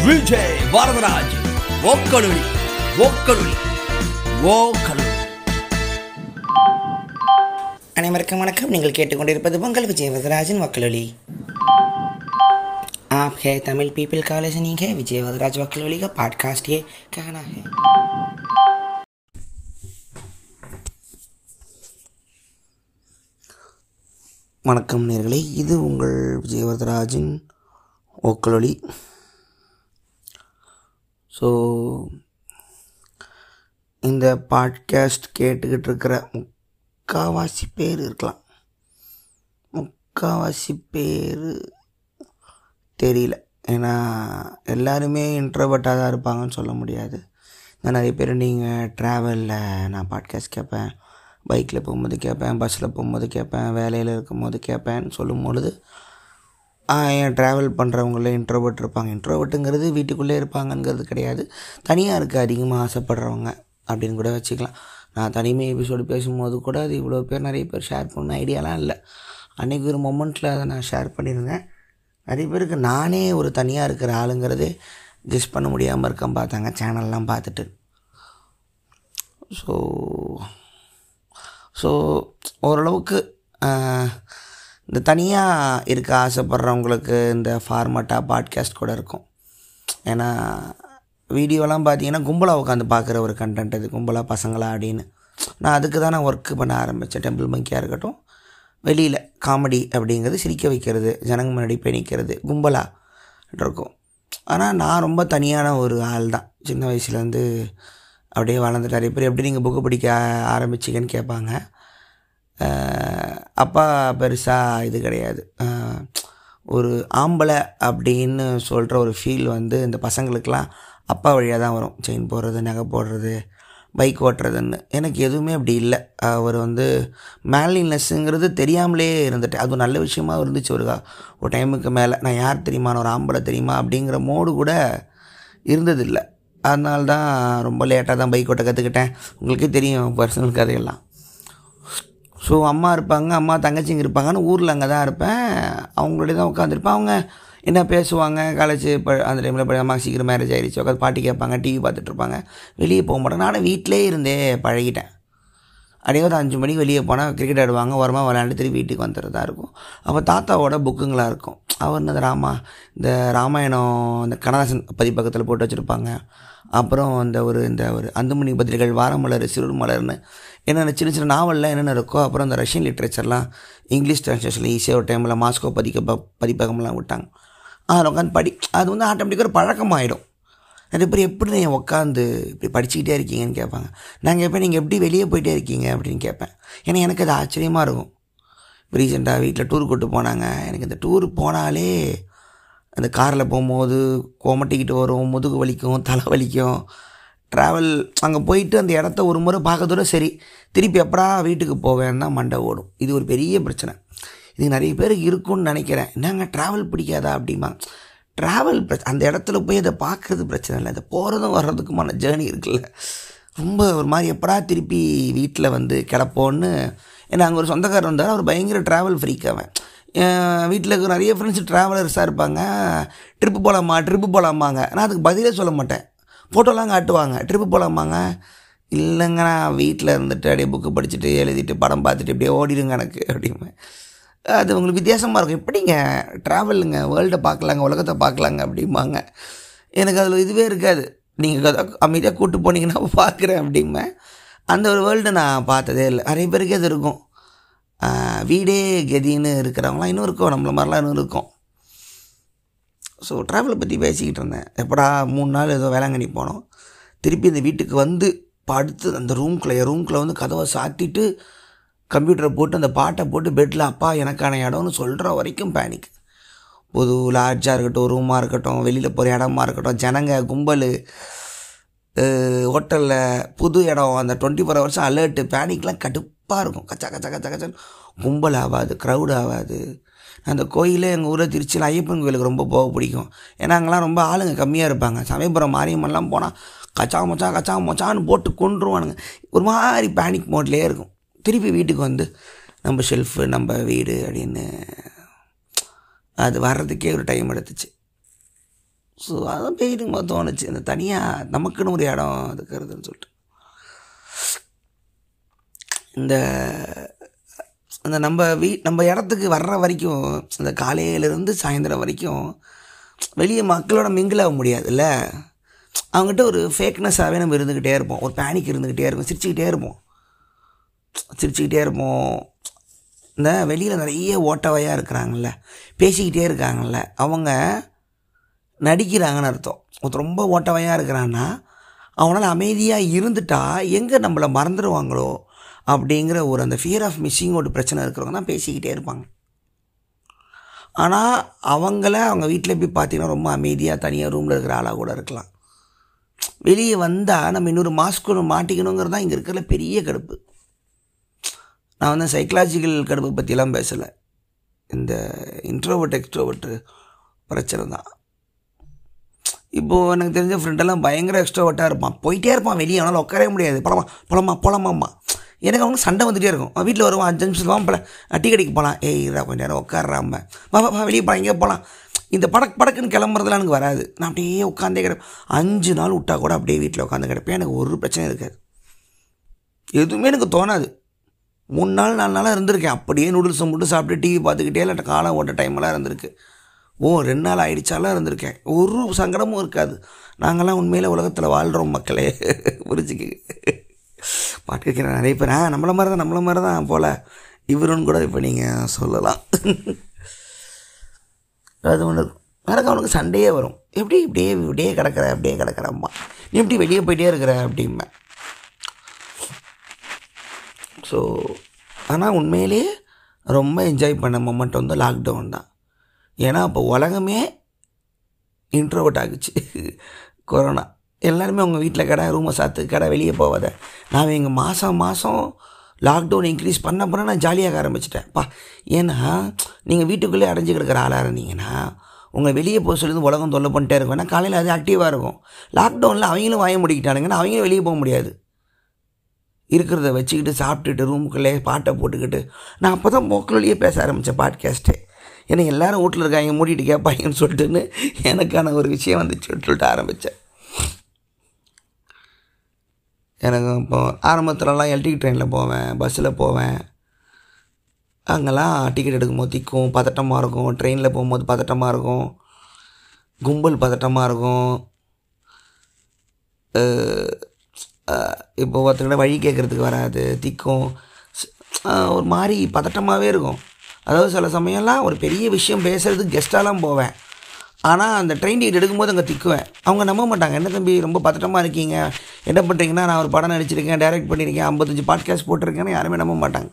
விஜய் வரதராஜ் ஓக்கலுளி ஓக்கலுளி ஓக்கலுளி அனைவருக்கும் வணக்கம் நீங்கள் கேட்டுக்கொண்டிருப்பது பொங்கல் விஜய் வரதராஜன் வக்கலொலி आप है तमिल पीपल का लिसनिंग है विजय वदराज वकलोली का पॉडकास्ट ये कहना है வணக்கம் நேர்களே இது உங்கள் விஜயவரதராஜின் ஓக்கலொலி ஸோ இந்த பாட்காஸ்ட் கேட்டுக்கிட்டு இருக்கிற முக்காவாசி பேர் இருக்கலாம் முக்காவாசி பேர் தெரியல ஏன்னா எல்லாருமே இன்ட்ரோவர்ட்டாக தான் இருப்பாங்கன்னு சொல்ல முடியாது நான் நிறைய பேர் நீங்கள் ட்ராவலில் நான் பாட்காஸ்ட் கேட்பேன் பைக்கில் போகும்போது கேட்பேன் பஸ்ஸில் போகும்போது கேட்பேன் வேலையில் இருக்கும்போது கேட்பேன்னு சொல்லும் பொழுது என் ட்ராவல் பண்ணுறவங்கள இன்ட்ரோவர்ட் இருப்பாங்க இன்ட்ரோவர்ட்டுங்கிறது வீட்டுக்குள்ளே இருப்பாங்கங்கிறது கிடையாது தனியாக இருக்க அதிகமாக ஆசைப்படுறவங்க அப்படின்னு கூட வச்சுக்கலாம் நான் தனிமை எபிசோடு பேசும்போது கூட அது இவ்வளோ பேர் நிறைய பேர் ஷேர் பண்ண ஐடியாலாம் இல்லை அன்றைக்கி ஒரு மொமெண்ட்டில் அதை நான் ஷேர் பண்ணியிருந்தேன் நிறைய பேருக்கு நானே ஒரு தனியாக இருக்கிற ஆளுங்கிறதே கெஸ் பண்ண முடியாமல் இருக்கேன் பார்த்தாங்க சேனல்லாம் பார்த்துட்டு ஸோ ஸோ ஓரளவுக்கு ஆஹ், இந்த தனியாக இருக்க ஆசைப்பட்றவங்களுக்கு இந்த ஃபார்மட்டாக பாட்காஸ்ட் கூட இருக்கும் ஏன்னா வீடியோலாம் பார்த்தீங்கன்னா கும்பலாக உட்காந்து பார்க்குற ஒரு கண்டென்ட் இது கும்பலாக பசங்களா அப்படின்னு நான் அதுக்கு தான் நான் ஒர்க்கு பண்ண ஆரம்பித்தேன் டெம்பிள் மங்கியாக இருக்கட்டும் வெளியில் காமெடி அப்படிங்கிறது சிரிக்க வைக்கிறது ஜனங்க முன்னாடி போய் நிற்கிறது கும்பலாக இருக்கும் ஆனால் நான் ரொம்ப தனியான ஒரு ஆள் தான் சின்ன வயசுலேருந்து அப்படியே வளர்ந்துட்டு நிறைய பேர் எப்படி நீங்கள் புக்கு படிக்க ஆரம்பிச்சிங்கன்னு கேட்பாங்க அஹ் அப்பா பெருசாக இது கிடையாது அஹ் ஒரு ஆம்பளை அப்படின்னு சொல்கிற ஒரு ஃபீல் வந்து இந்த பசங்களுக்கெலாம் அப்பா வழியாக தான் வரும் செயின் போடுறது நகை போடுறது பைக் ஓட்டுறதுன்னு எனக்கு எதுவுமே அப்படி இல்லை அவர் வந்து மேலினஸ்ஸுங்கிறது தெரியாமலே இருந்துட்டேன் அதுவும் நல்ல விஷயமா இருந்துச்சு ஒரு கா- ஒரு டைமுக்கு மேலே நான் யார் தெரியுமா நான் ஒரு ஆம்பளை தெரியுமா அப்படிங்கிற மோடு கூட இருந்ததில்லை அதனால தான் ரொம்ப லேட்டாக தான் பைக் ஓட்ட கற்றுக்கிட்டேன் உங்களுக்கே தெரியும் பர்சனல் கதையெல்லாம் ஸோ அம்மா இருப்பாங்க அம்மா தங்கச்சிங்க இருப்பாங்கன்னு ஊரில் அங்கே தான் இருப்பேன் அவங்களோட தான் உட்காந்துருப்பேன் அவங்க என்ன பேசுவாங்க காலேஜ் இப்போ அந்த டைமில் இப்போ அம்மா சீக்கிரம் மேரேஜ் ஆயிடுச்சு உட்காந்து பாட்டு கேட்பாங்க டிவி பார்த்துட்டு இருப்பாங்க வெளியே போக மாட்டேன் நானும் வீட்டிலே இருந்தே பழகிட்டேன் அப்படியே ஒரு அஞ்சு மணிக்கு வெளியே போனால் கிரிக்கெட் ஆடுவாங்க ஓரமாக விளையாண்டு திரும்பி வீட்டுக்கு வந்துடுறதா இருக்கும் அப்போ தாத்தாவோட புக்குங்களாக இருக்கும் அவர் இந்த ராமா இந்த ராமாயணம் இந்த கண்ணதாசன் பதிப்பக்கத்தில் போட்டு வச்சுருப்பாங்க அப்புறம் இந்த ஒரு இந்த ஒரு அந்துமணி பத்திரிகைகள் வாரமலர் சிறுர் மலர்னு என்னென்ன சின்ன சின்ன நாவலில் என்னென்ன இருக்கோ அப்புறம் இந்த ரஷ்யன் லிட்ரேச்சர்லாம் இங்கிலீஷ் ட்ரான்ஸ்லேஷனில் ஈஸியாக ஒரு டைமில் மாஸ்கோ பதிக்க ப- பதிப்பகம்லாம் விட்டாங்க அதில் உட்காந்து படி அது வந்து ஆட்டோமேட்டிக்காக ஒரு பழக்கமாயிடும் நிறைய பேர் எப்படி நீங்கள் உட்காந்து இப்படி படிச்சுக்கிட்டே இருக்கீங்கன்னு கேட்பாங்க நான் கேட்பேன் நீங்கள் எப்படி வெளியே போயிட்டே இருக்கீங்க அப்படின்னு கேட்பேன் ஏன்னா எனக்கு அது ஆச்சரியமாக இருக்கும் இப்போ ரீசெண்டாக வீட்டில் டூர் கூட்டு போனாங்க எனக்கு இந்த டூர் போனாலே அந்த காரில் போகும்போது கோமட்டிக்கிட்டு வரும் முதுகு வலிக்கும் தலை வலிக்கும் ட்ராவல் அங்கே போயிட்டு அந்த இடத்த ஒரு முறை பார்க்கறதோட சரி திருப்பி எப்படா வீட்டுக்கு போவேன்னு தான் மண்டை ஓடும் இது ஒரு பெரிய பிரச்சனை இது நிறைய பேருக்கு இருக்கும்னு நினைக்கிறேன் என்னங்க ட்ராவல் பிடிக்காதா அப்படிமா ட்ராவல் பிரச்சனை அந்த இடத்துல போய் அதை பார்க்குறது பிரச்சனை இல்லை அதை போகிறதும் வர்றதுக்குமான ஜேர்னி இருக்குல்ல ரொம்ப ஒரு மாதிரி எப்படா திருப்பி வீட்டில் வந்து கிடப்போன்னு ஏன்னா அங்கே ஒரு சொந்தக்காரர் வந்தார் அவர் பயங்கர ட்ராவல் ஃப்ரீக் அவன் என் வீட்டில் இருக்கிற நிறைய ஃப்ரெண்ட்ஸ் ட்ராவலர்ஸாக இருப்பாங்க ட்ரிப்பு போகலாமா ட்ரிப்பு போகலாமாங்க நான் அதுக்கு பதிலே சொல்ல மாட்டேன் ஃபோட்டோலாம் காட்டுவாங்க ட்ரிப்பு போகலாமாங்க இல்லைங்க நான் வீட்டில் இருந்துட்டு அப்படியே புக்கு படிச்சுட்டு எழுதிட்டு படம் பார்த்துட்டு இப்படியே ஓடிடுங்க எனக்கு அப்படிம்பேன் அது உங்களுக்கு வித்தியாசமாக இருக்கும் எப்படிங்க ட்ராவலுங்க வேர்ல்டை பார்க்கலாங்க உலகத்தை பார்க்கலாங்க அப்படிம்பாங்க எனக்கு அதில் இதுவே இருக்காது நீங்கள் அமைதியாக கூட்டு போனீங்கன்னா பார்க்குறேன் அப்படிம்பேன் அந்த ஒரு வேர்ல்டு நான் பார்த்ததே இல்லை நிறைய பேருக்கு அது இருக்கும் ஆஹ் வீடே கதின்னு இருக்கிறவங்களாம் இன்னும் இருக்கும் நம்மள மாதிரிலாம் இன்னும் இருக்கும் ஸோ ட்ராவலை பற்றி பேசிக்கிட்டு இருந்தேன் எப்படா மூணு நாள் ஏதோ வேளாங்கண்ணி போனோம் திருப்பி இந்த வீட்டுக்கு வந்து படுத்து அந்த ரூம்குள்ளே என் ரூம்குள்ளே வந்து கதவை சாத்திட்டு கம்ப்யூட்டரை போட்டு அந்த பாட்டை போட்டு பெட்டில் அப்பா எனக்கான இடம்னு சொல்கிற வரைக்கும் பேனிக் புது லாட்ஜாக இருக்கட்டும் ரூமாக இருக்கட்டும் வெளியில் போகிற இடமா இருக்கட்டும் ஜனங்க கும்பல் ஹோட்டலில் புது இடம் அந்த டுவெண்ட்டி ஃபோர் ஹவர்ஸ் அலர்ட்டு பேனிக்லாம் கடுப்பாக இருக்கும் கச்சா கச்சா கச்சா கச்சான்னு கும்பல் ஆகாது க்ரௌட் ஆகாது அந்த கோயிலே எங்கள் ஊரில் திருச்சியில் ஐயப்பன் கோயிலுக்கு ரொம்ப போக பிடிக்கும் ஏன்னா அங்கெல்லாம் ரொம்ப ஆளுங்க கம்மியாக இருப்பாங்க சமயபுரம் மாரியம்மன்லாம் போனால் கச்சா மச்சா கச்சா மச்சான்னு போட்டு கொண்டுருவானுங்க ஒரு மாதிரி பேனிக் மோட்லேயே இருக்கும் திருப்பி வீட்டுக்கு வந்து நம்ம ஷெல்ஃபு நம்ம வீடு அப்படின்னு அது வர்றதுக்கே ஒரு டைம் எடுத்துச்சு ஸோ அதான் பேசிட்டு போது தோணுச்சு இந்த தனியாக நமக்குன்னு ஒரு இடம் இருக்கிறதுன்னு சொல்லிட்டு இந்த அந்த நம்ம வீ நம்ம இடத்துக்கு வர்ற வரைக்கும் இந்த காலையிலேருந்து சாயந்தரம் வரைக்கும் வெளியே மக்களோட மிங்கிள் ஆக முடியாதுல்ல அவங்ககிட்ட ஒரு ஃபேக்னஸாகவே நம்ம இருந்துக்கிட்டே இருப்போம் ஒரு பேனிக் இருந்துக்கிட்டே இருக்கும் சிரிச்சுக்கிட்டே இருப்போம் சிரிச்சுக்கிட்டே இருப்போம் இந்த வெளியில் நிறைய ஓட்டவையாக இருக்கிறாங்கல்ல பேசிக்கிட்டே இருக்காங்கல்ல அவங்க நடிக்கிறாங்கன்னு அர்த்தம் ஒருத்தர் ரொம்ப ஓட்டவையாக இருக்கிறான்னா அவனால் அமைதியாக இருந்துட்டா எங்கே நம்மளை மறந்துடுவாங்களோ அப்படிங்கிற ஒரு அந்த ஃபியர் ஆஃப் மிஸ்ஸிங் ஒரு பிரச்சனை இருக்கிறவங்க தான் பேசிக்கிட்டே இருப்பாங்க ஆனால் அவங்கள அவங்க வீட்டில் போய் பார்த்தீங்கன்னா ரொம்ப அமைதியாக தனியாக ரூமில் இருக்கிற ஆளாக கூட இருக்கலாம் வெளியே வந்தால் நம்ம இன்னொரு மாஸ்க் ஒன்று மாட்டிக்கணுங்கிறது தான் இங்கே இருக்கிற பெரிய கடுப்பு நான் வந்து சைக்கலாஜிக்கல் கடுப்பை பற்றிலாம் பேசலை இந்த இன்ட்ரோவர்ட் எக்ஸ்ட்ரோவர்ட்டு பிரச்சனை தான் இப்போது எனக்கு தெரிஞ்ச ஃப்ரெண்டெல்லாம் பயங்கர எக்ஸ்ட்ரோவர்ட்டாக இருப்பான் போயிட்டே இருப்பான் வெளியே அவனால் உட்காரவே முடியாது போலாமா போலாமா போலாமாம்மா எனக்கு அவங்க சண்டை வந்துகிட்டே இருக்கும் அவன் வீட்டில் வருவான் அஞ்சு நிமிஷம் வாங்க போல டீ கடைக்கு போகலாம் ஏய் இதா கொஞ்சம் நேரம் உட்காடுறாம வா வா, வா வெளியே போகலாம் எங்கே போகலாம் இந்த படக் படக்குன்னு கிளம்புறதுலாம் எனக்கு வராது நான் அப்படியே உட்காந்தே கிடப்பேன் அஞ்சு நாள் விட்டா கூட அப்படியே வீட்டில் உட்காந்து கிடப்பேன் எனக்கு ஒரு பிரச்சனையும் இருக்காது எதுவுமே எனக்கு தோணாது மூணு நாள் நாலு நாளாக இருந்திருக்கேன் அப்படியே நூடுல்ஸை மட்டும் சாப்பிட்டு டிவி பார்த்துக்கிட்டே இல்லை காலம் ஓட்ட டைமெல்லாம் இருந்திருக்கு ஓ ரெண்டு நாள் ஆயிடுச்சாலாம் இருந்திருக்கேன் ஒரு சங்கடமும் இருக்காது நாங்கள்லாம் உண்மையில் உலகத்தில் வாழ்கிறோம் மக்களே புரிஞ்சுக்கு பாட்டு கேட்குற நிறைய பேர் ஆ நம்மள மாதிரி தான் நம்மள மாதிரி தான் போல் இவருன்னு கூட இப்போ நீங்கள் சொல்லலாம் அது ஒன்று எனக்கு அவனுக்கு சண்டையே வரும் எப்படி இப்படியே இப்படியே கிடக்கிற அப்படியே கிடக்கிற அம்மா நீ எப்படி வெளியே போயிட்டே இருக்கிற அப்படிம்பேன் ஸோ ஆனால் உண்மையிலேயே ரொம்ப என்ஜாய் பண்ண மொமெண்ட் வந்து லாக்டவுன் தான் ஏன்னா அப்போ உலகமே இன்ட்ரோவர்ட் ஆகுச்சு கொரோனா எல்லாருமே அவங்க வீட்டில் கடை ரூமை சாத்து கடை வெளியே போவாத நான் எங்கள் மாதம் மாதம் லாக்டவுன் இன்க்ரீஸ் பண்ண அப்புறம் நான் ஜாலியாக ஆரம்பிச்சிட்டேன் பா ஏன்னா நீங்கள் வீட்டுக்குள்ளே அடைஞ்சு கிடக்கிற ஆளாக இருந்தீங்கன்னா உங்கள் வெளியே போக சொல்லி உலகம் தொல்லை பண்ணிட்டே இருக்கும் ஏன்னா காலையில் அது ஆக்டிவாக இருக்கும் லாக்டவுனில் அவங்களும் வாய முடிக்கிட்டானுங்கன்னா அவங்களும் வெளியே போக முடியாது இருக்கிறத வச்சுக்கிட்டு சாப்பிட்டுட்டு ரூமுக்குள்ளே பாட்டை போட்டுக்கிட்டு நான் அப்போ தான் மோக்கிலேயே பேச ஆரம்பித்தேன் பாட்காஸ்ட்டே ஏன்னா எல்லாரும் வீட்டில் இருக்காங்க மூடிட்டு கேட்பாங்கன்னு சொல்லிட்டுன்னு எனக்கான ஒரு விஷயம் வந்துச்சு சொல்லிட்டு ஆரம்பித்தேன் எனக்கு இப்போ ஆரம்பத்துலலாம் எலக்ட்ரிக் ட்ரெயினில் போவேன் பஸ்ஸில் போவேன் அங்கெல்லாம் டிக்கெட் எடுக்கும்போது திக்கும் பதட்டமாக இருக்கும் ட்ரெயினில் போகும்போது பதட்டமாக இருக்கும் கும்பல் பதட்டமாக இருக்கும் அஹ் அஹ் இப்போ ஒருத்தர்கிட்ட வழி கேட்குறதுக்கு வராது திக்கும் ஸ்- அஹ் ஒரு மாதிரி பதட்டமாகவே இருக்கும் அதாவது சில சமயம்லாம் ஒரு பெரிய விஷயம் பேசுகிறதுக்கு கெஸ்ட்டாலாம் போவேன் ஆனால் அந்த ட்ரெயின் டிக்கெட் எடுக்கும்போது அங்கே திக்குவேன் அவங்க நம்ப மாட்டாங்க என்ன தம்பி ரொம்ப பதட்டமாக இருக்கீங்க என்ன பண்ணுறீங்கன்னா நான் ஒரு படம் நடிச்சிருக்கேன் டைரக்ட் பண்ணியிருக்கேன் ஐம்பத்தஞ்சு பாட்காஸ்ட் போட்டிருக்கேன்னு யாருமே நம்ப மாட்டாங்க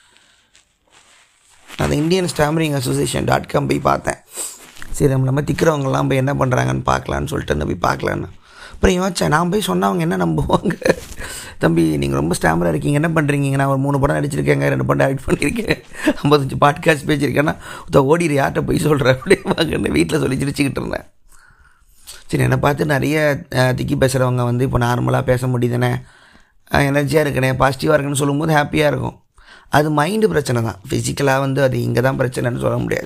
அந்த Indian stammering association dot com போய் பார்த்தேன் சரி நம்ம நம்ம திக்கிறவங்கலாம் போய் என்ன பண்ணுறாங்கன்னு பார்க்கலான்னு சொல்லிட்டு நான் போய் பார்க்கலான்னு அப்புறம் யோசிச்சேன் நான் போய் சொன்னா அவங்க என்ன நம்புவாங்க தம்பி நீங்கள் ரொம்ப ஸ்டாமராக இருக்கீங்க என்ன பண்ணுறீங்க நான் ஒரு மூணு படம் நடிச்சிருக்கேங்க ரெண்டு படம் ஆக்ட் பண்ணியிருக்கேன் ஐம்பத்தஞ்சு பாட்காஸ்ட் பேசியிருக்கேன்னா ஒருத்த ஓடிடு யார்கிட்ட போய் சொல்கிறேன் அப்படியே வாங்கன்னு வீட்டில் சொல்லி சிரிச்சுக்கிட்டு இருந்தேன் சரி என்னை பார்த்து நிறைய அஹ், திக்கி பேசுகிறவங்க வந்து இப்போ நார்மலாக பேச முடியுதுனே எனர்ஜியாக இருக்கனே பாசிட்டிவாக இருக்குன்னு சொல்லும்போது ஹாப்பியாக இருக்கும் அது மைண்டு பிரச்சனை தான் ஃபிசிக்கலாக வந்து அது இங்கே தான் பிரச்சனைன்னு சொல்ல முடியாது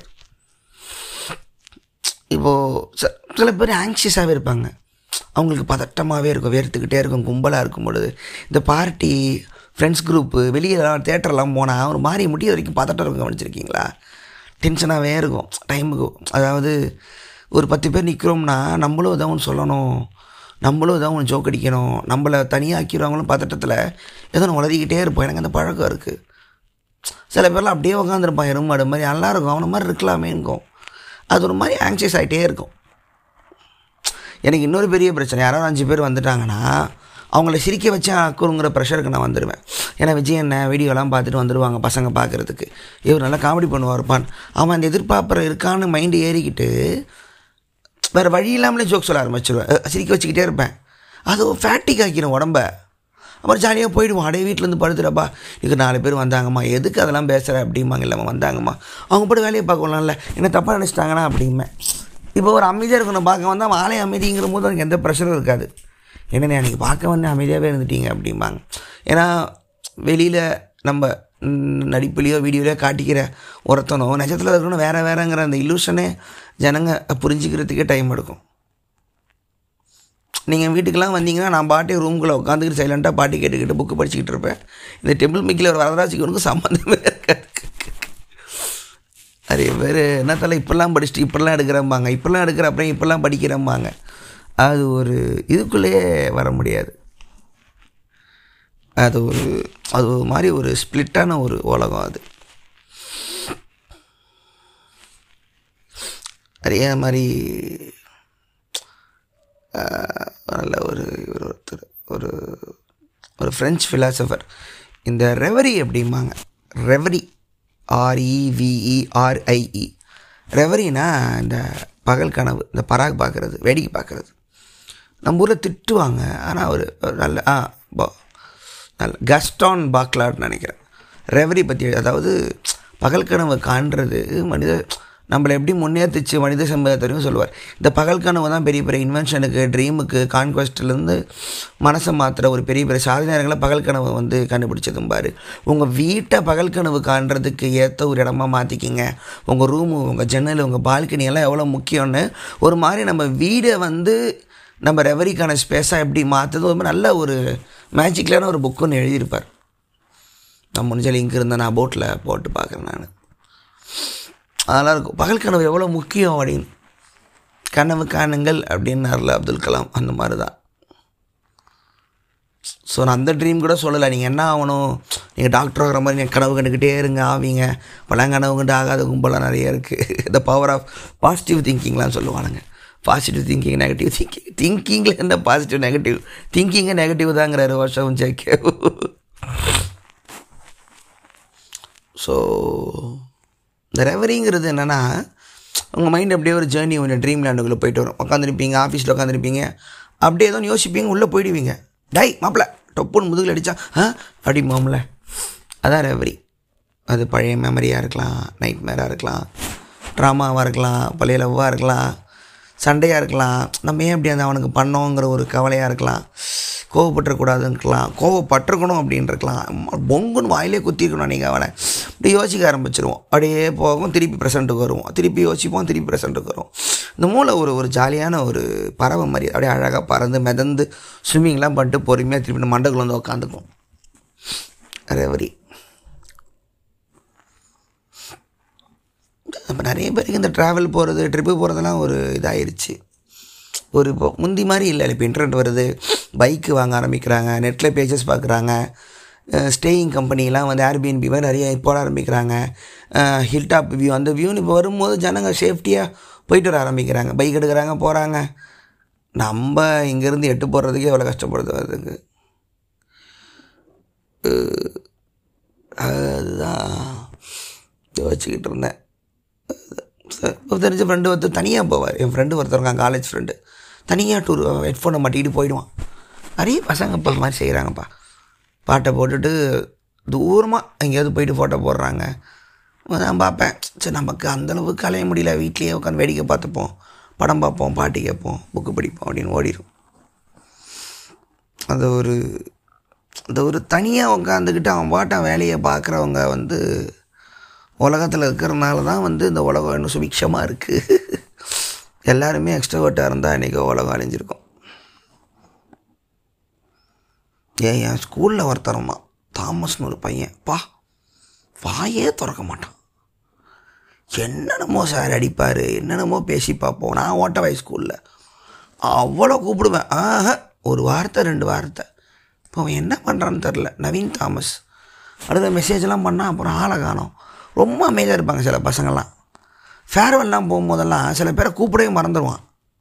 இப்போது ச சில பேர் ஆங்ஷியஸாகவே இருப்பாங்க அவங்களுக்கு பதட்டமாகவே இருக்கும் வேர்த்துக்கிட்டே இருக்கும் கும்பலாக இருக்கும் பொழுது இந்த பார்ட்டி ஃப்ரெண்ட்ஸ் குரூப்பு வெளியெல்லாம் தேட்டர்லாம் போனால் ஒரு மாதிரி முடிய வரைக்கும் பதட்டம் இருக்கும் கவனிச்சிருக்கீங்களா டென்ஷனாகவே இருக்கும் டைமுக்கு அதாவது ஒரு பத்து பேர் நிற்கிறோம்னா நம்மளும் ஏதோ ஒன்று சொல்லணும் நம்மளும் ஏதோ ஒன்று ஜோக் அடிக்கணும் நம்மளை தனியாக ஆக்கிடுவாங்களும் பதட்டத்தில் ஏதோ ஒன்று உளறிக்கிட்டே இருப்போம் எனக்கு அந்த பழக்கம் இருக்குது சில பேர்லாம் அப்படியே உட்காந்துருப்பான் எருமாடு மாதிரி நல்லா இருக்கும் அவனை மாதிரி இருக்கலாமேங்கும் அது ஒரு மாதிரி ஆங்ஷியஸ் ஆகிட்டே இருக்கும் எனக்கு இன்னொரு பெரிய பிரச்சனை யாராவது அஞ்சு பேர் வந்துட்டாங்கன்னா அவங்கள சிரிக்க வச்சு ஆக்குங்கிற ப்ரெஷருக்கு நான் வந்துடுவேன் ஏன்னா விஜய் என்ன வீடியோலாம் பார்த்துட்டு வந்துடுவாங்க பசங்க பார்க்குறதுக்கு இவர் நல்லா காமெடி பண்ணுவார்ப்பான் அவன் அந்த எதிர்பார்ப்புற இருக்கான்னு மைண்டு ஏறிக்கிட்டு வேறு வழி இல்லாமலே ஜோக் சொல்ல ஆரம்பிச்சிருவேன் அஹ் சிரிக்க வச்சுக்கிட்டே இருப்பேன் அது ஃபேட்டிக் ஆக்கிடும் உடம்ப அப்புறம் ஜாலியாக போயிடுவோம் அடைய வீட்டிலேருந்து படுத்துறப்பா இதுக்கு நாலு பேர் வந்தாங்கம்மா எதுக்கு அதெல்லாம் பேசுகிற அப்படிம்பாங்க இல்லாமல் வந்தாங்கம்மா அவங்க போட்டு வேலையை பார்க்கலாம்ல என்ன தப்பாக நினச்சிட்டாங்கன்னா அப்படிமே இப்போ ஒரு அமைதியாக இருக்கணும் பார்க்க வந்தால் மாலை அமைதிங்கிற போது எனக்கு எந்த ப்ரெஷரும் இருக்காது என்னண்ணே அன்றைக்கி பார்க்க வந்து அமைதியாகவே இருந்துட்டீங்க அப்படிம்பாங்க ஏன்னா வெளியில் நம்ம ம், நடிப்புலையோ வீடியோலையோ காட்டிக்கிற ஒருத்தனோ நிஜத்தில் இருக்கணும் வேறு வேறங்கிற அந்த இல்லூஷனே ஜனங்க புரிஞ்சுக்கிறதுக்கே டைம் எடுக்கும் நீங்கள் வீட்டுக்கெல்லாம் வந்தீங்கன்னா நான் பாட்டே ரூம்குள்ளே உட்காந்துக்கிட்டு சைலண்ட்டாக பாட்டு கேட்டுக்கிட்டு புக்கு படிச்சுக்கிட்டு இருப்பேன் இந்த டெம்பிள் மிக்கில் ஒரு வரதராஜிக்கு சம்மந்தமே இருக்காது நிறைய பேர் என்ன தலை இப்படிலாம் படிச்சுட்டு இப்படிலாம் எடுக்கிறம்பாங்க இப்படிலாம் எடுக்கிற அப்புறம் இப்படிலாம் படிக்கிறம்பாங்க அது ஒரு இதுக்குள்ளேயே வர முடியாது அது ஒரு அது ஒரு மாதிரி ஒரு ஸ்ப்ளிட்டான ஒரு உலகம் அது அதே மாதிரி ஆஹ், நல்ல ஒரு இவர் ஒருத்தர் ஒரு ஒரு ஃப்ரெஞ்ச் ஃபிலாசபர் இந்த ரெவரி அப்படிம்பாங்க ரெவரி ஆர்இவிஇஆர்ஐஇ ரெவரினா இந்த பகல் கனவு இந்த பராக் பார்க்குறது வேடிக்கை பார்க்குறது நம்ம ஊரில் திட்டுவாங்க ஆனால் அவர் நல்ல ஆ பா நல்ல கஸ்டான் பாக்லாட்னு நினைக்கிறேன் ரெவரி பற்றி அதாவது பகல் கனவு காண்றது மனித நம்மளை எப்படி முன்னேற்றிச்சு மனித சமுதாயத்தையும் சொல்லுவார் இந்த பகல் கனவு தான் பெரிய பெரிய இன்வென்ஷனுக்கு ட்ரீமுக்கு கான்குவெஸ்ட்லேருந்து மனசை மாற்றுற ஒரு பெரிய பெரிய சாதனைகளை பகல் கனவு வந்து கண்டுபிடிச்சதும் பாரு உங்கள் வீட்டை பகல் கனவு காண்றதுக்கு ஏற்ற ஒரு இடமா மாற்றிக்கிங்க உங்கள் ரூமு உங்கள் ஜன்னல் உங்கள் பால்கனி எல்லாம் எவ்வளோ முக்கியம்னு ஒரு மாதிரி நம்ம வீடை வந்து நம்ம ரெவரிக்கான ஸ்பேஸாக எப்படி மாற்றுது ஒரு மாதிரி நல்ல ஒரு மேஜிக்கலான ஒரு புக்குன்னு எழுதியிருப்பார் நான் முடிஞ்ச லிங்க் இருந்தால் நான் போட்டில் போட்டு பார்க்குறேன் நான் அதெல்லாம் இருக்கும் பகல் கனவு எவ்வளோ முக்கியம் அப்படின்னு கனவு காணுங்கள் அப்படின்னார்ல அப்துல் கலாம் அந்த மாதிரி தான் ஸோ நான் அந்த ட்ரீம் கூட சொல்லலை நீங்கள் என்ன ஆகணும் நீங்கள் டாக்டர் ஆகிற மாதிரி நீங்கள் கனவு கண்டுக்கிட்டே இருங்க ஆவீங்க பழம் கனவு கண்டு ஆகாத கும்பலாம் நிறைய இருக்குது த பவர் ஆஃப் பாசிட்டிவ் திங்கிங்லாம் சொல்லுவானுங்க பாசிட்டிவ் திங்கிங் நெகட்டிவ் திங்கிங் திங்கிங்கில் என்ன பாசிட்டிவ் நெகட்டிவ் திங்கிங்கே நெகட்டிவ் தாங்கிறாரு வருஷம் ஜெயிக்க ஸோ இந்த ரெவரிங்கிறது என்னென்னா உங்கள் மைண்ட் அப்படியே ஒரு ஜேர்னி ஒன்று ட்ரீம் லேண்டுக்குள்ளே போயிட்டு வரும் உட்காந்துருப்பீங்க ஆஃபீஸில் உட்காந்துருப்பீங்க அப்படியே ஏதோ யோசிப்பீங்க உள்ளே போயிடுவீங்க டை மாப்பிள்ள டொப்புன்னு முதுகில் அடித்தா ஆ அப்படி மாமல அதான் ரெவரி அது பழைய மெமரியாக இருக்கலாம் நைட் மேராக இருக்கலாம் ட்ராமாவாக இருக்கலாம் பழைய லவ்வாக இருக்கலாம் சண்டையாக இருக்கலாம் நம்ம ஏன் இப்படி அந்த அவனுக்கு பண்ணோங்கிற ஒரு கவலையாக இருக்கலாம் கோவப்பட்டுறக்கூடாதுன்னு இருக்கலாம் கோவப்பட்டிருக்கணும் அப்படின்னு இருக்கலாம் பொங்குன்னு வாயிலே குத்திருக்கணும் நீங்கள் அவனை இப்படி யோசிக்க ஆரம்பிச்சிருவோம் அப்படியே போகும் திருப்பி ப்ரெசண்ட்டுக்கு வருவோம் திருப்பி யோசிப்போம் திருப்பி ப்ரெசண்ட்டுக்கு வருவோம் இந்த மூளை ஒரு ஒரு ஜாலியான ஒரு பறவை மாதிரி அப்படியே அழகாக பறந்து மிதந்து ஸ்விம்மிங்லாம் பண்ணிட்டு பொறுமையாக திருப்பி இந்த மண்டக்குள்ள வந்து உட்காந்துக்கும் ரெவரி இப்போ நிறைய பேருக்கு இந்த ட்ராவல் போகிறது ட்ரிப்பு போகிறதெல்லாம் ஒரு இதாயிருச்சு ஒரு இப்போ முந்தி மாதிரி இல்லை இப்போ இன்டர்நெட் வருது பைக்கு வாங்க ஆரம்பிக்கிறாங்க நெட்டில் பேஜஸ் பார்க்குறாங்க ஸ்டேயிங் கம்பெனிலாம் வந்து ஏர்பிஎன்பி மாதிரி நிறைய போட ஆரம்பிக்கிறாங்க ஹில் டாப் வியூ அந்த வியூன்னு இப்போ வரும்போது ஜனங்க சேஃப்டியாக போயிட்டு வர ஆரம்பிக்கிறாங்க பைக் எடுக்கிறாங்க போகிறாங்க நம்ம இங்கேருந்து எட்டு போடுறதுக்கே எவ்வளோ கஷ்டப்படுது அதுக்கு அதுதான் யோசிச்சுக்கிட்டு இருந்தேன் இப்போ தெரிஞ்ச ஃப்ரெண்டு ஒருத்தர் தனியாக போவார் என் ஃப்ரெண்டு ஒருத்தர் இருக்காங்க காலேஜ் ஃப்ரெண்டு தனியாக டூர் ஹெட்ஃபோனை மாட்டிக்கிட்டு போயிடுவான் நிறைய பசங்க இப்போ மாதிரி செய்கிறாங்கப்பா பாட்டை போட்டுட்டு தூரமாக எங்கேயாவது போயிட்டு ஃபோட்டோ போடுறாங்க நான் பார்ப்பேன் சரி நமக்கு அந்தளவுக்கு அலைய முடியல வீட்லேயே உட்காந்து வேடிக்கை பார்த்துப்போம் படம் பார்ப்போம் பாட்டு கேட்போம் புக்கு படிப்போம் அப்படின்னு ஓடிடும் அந்த ஒரு அந்த ஒரு தனியாக உட்காந்துக்கிட்டு அவன் பாட்டான் வேலையை பார்க்குறவங்க வந்து உலகத்தில் இருக்கிறனால தான் வந்து இந்த உலகம் இன்னும் சுபிக்ஷமாக இருக்குது எல்லாருமே எக்ஸ்ட்ரோவர்ட்டாக இருந்தால் இன்றைக்கி உலகம் அழிஞ்சிருக்கும் ஏன் என் ஸ்கூலில் ஒருத்தரம்மா தாமஸ்னு ஒரு பையன் பா வாயே திறக்க மாட்டான் என்னென்னமோ சார் அடிப்பார் என்னென்னமோ பேசி பார்ப்போம் நான் ஓட்டவாய் ஸ்கூலில் அவ்வளோ கூப்பிடுவேன் ஆஹா ஒரு வார்த்தை ரெண்டு வார்த்தை இப்போ அவன் என்ன பண்ணுறான்னு தெரில நவீன் தாமஸ் அடுத்த மெசேஜ்லாம் பண்ணால் அப்புறம் ஆளை காணோம் ரொம்ப அமைதியாக இருப்பாங்க சில பசங்கள்லாம் ஃபேர்வெல்லாம் போகும்போதெல்லாம் சில பேரை கூப்பிடவே மறந்துடுவான்